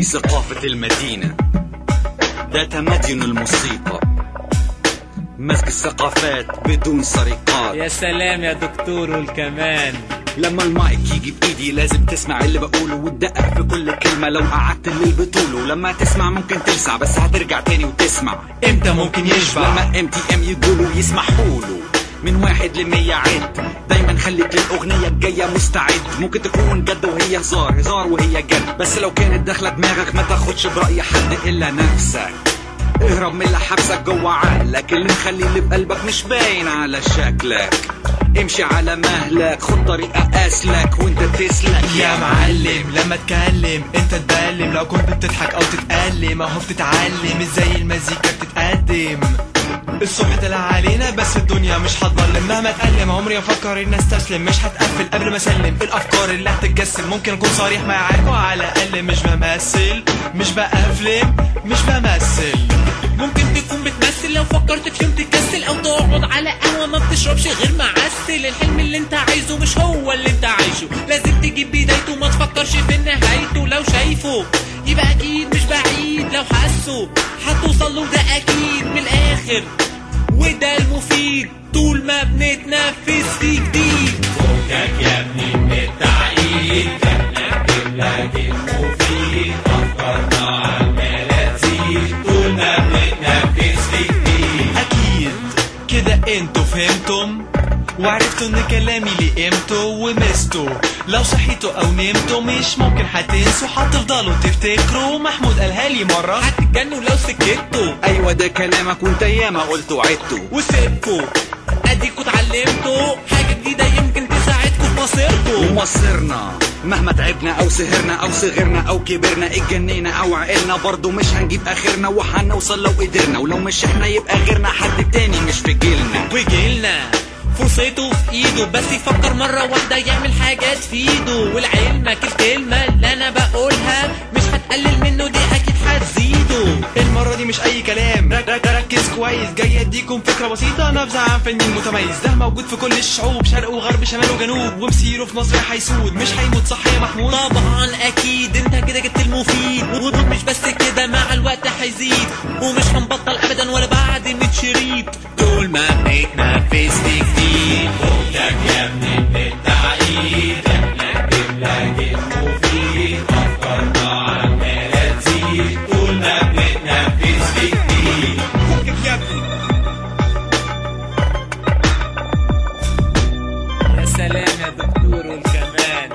ثقافة المدينة ده تمدن الموسيقى مسك الثقافات بدون سرقات يا سلام يا دكتور والكمان لما المايك يجي بايدي لازم تسمع اللي بقوله وتدقق في كل كلمة لو قعدت الليل بطوله لما تسمع ممكن تلسع بس هترجع تاني وتسمع امتى ممكن يشبع لما ام تي ام يقولوا يسمحوا له من واحد لمية عد دايما خليك للأغنية الجاية مستعد ممكن تكون جد وهي هزار هزار وهي جد بس لو كانت داخلة دماغك ما تاخدش برأي حد إلا نفسك اهرب من اللي حبسك جوه عقلك اللي مخلي اللي بقلبك مش باين على شكلك امشي على مهلك خد طريقة أسلك وانت تسلك يا معلم لما اتكلم انت تبلم لو كنت بتضحك او تتألم اهو بتتعلم ازاي المزيكا بتتقدم الصبح طلع علينا بس الدنيا مش هتضلم مهما اتألم عمري افكر اني استسلم مش هتقفل قبل ما اسلم الافكار اللي هتتجسم ممكن اكون صريح معاكوا على الاقل مش بمثل مش بقفلم مش بمثل ممكن تكون بتمثل لو فكرت في يوم تكسل او تقعد على قهوه ما بتشربش غير معسل الحلم اللي انت عايزه مش هو اللي انت عايشه لازم تجيب بدايته ما تفكرش في نهايته لو شايفه يبقى اكيد مش بعيد لو حاسه هتوصل له ده اكيد من الاخر وده المفيد طول ما بنتنفس في جديد فوقك يا ابني من التعقيد احنا لك المفيد افكارنا عماله تزيد طول ما بنتنفس في جديد اكيد كده انتوا فهمتم وعرفتوا ان كلامي ليه قيمته ومسته لو صحيتوا او نمتوا مش ممكن هتنسوا هتفضلوا تفتكروا محمود قالها لي مره هتتجنوا لو سكتوا أيوة ده كلامك وانت ياما قلت وعدته وسيبكوا اديكوا اتعلمتوا حاجه جديده يمكن تساعدكوا في مصيركم ومصيرنا مهما تعبنا او سهرنا او صغرنا او كبرنا اتجنينا او عقلنا برضو مش هنجيب اخرنا وهنوصل لو قدرنا ولو مش احنا يبقى غيرنا حد تاني مش في جيلنا وجيلنا فرصته في ايده بس يفكر مرة واحدة يعمل حاجة تفيده ولعلمك الكلمة اللي انا بقولها مش هتقلل منه دي اكيد هتزيده المرة دي مش أي كلام رك- رك- ركز كويس جاي أديكم فكرة بسيطة نبذة عن فني متميز ده موجود في كل الشعوب شرق وغرب شمال وجنوب ومسيره في مصر هيسود مش هيموت صح يا محمود طبعا اكيد انت كده جبت المفيد ومش بس كده مع الوقت هيزيد ومش هنبطل ابدا ولا بعد 100 شريط طول ما بنتنفس في جديد فوقك يا ابني من التعقيد احنا نجيب لك المفيد افكارنا عماله تزيد طول ما بنتنفس في جديد فكك يا ابني يا سلام يا دكتور والكمان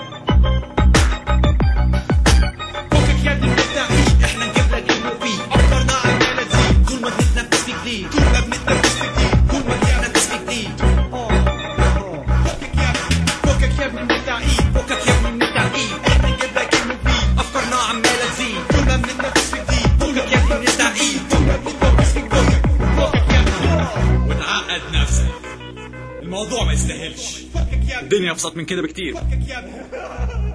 فكك يا ابني من التعقيد احنا نجيب لك المفيد افكارنا عمالة تزيد طول ما بنتنفس في جديد طول ما بنتنفس في جديد طول ما بنتنفس في جديد فكك يا ابني فكك يا ابني من التعقيد فكك يا ابني من التعقيد احنا نجيب لك المفيد افكارنا عمالة تزيد طول ما بنتنفس في جديد فكك يا ابني من التعقيد طول ما بنتنفس في جديد فكك يا ابني وتعقد نفسك الموضوع ما يستاهلش فكك يا ابني الدنيا ابسط من كده بكتير فكك يا ابني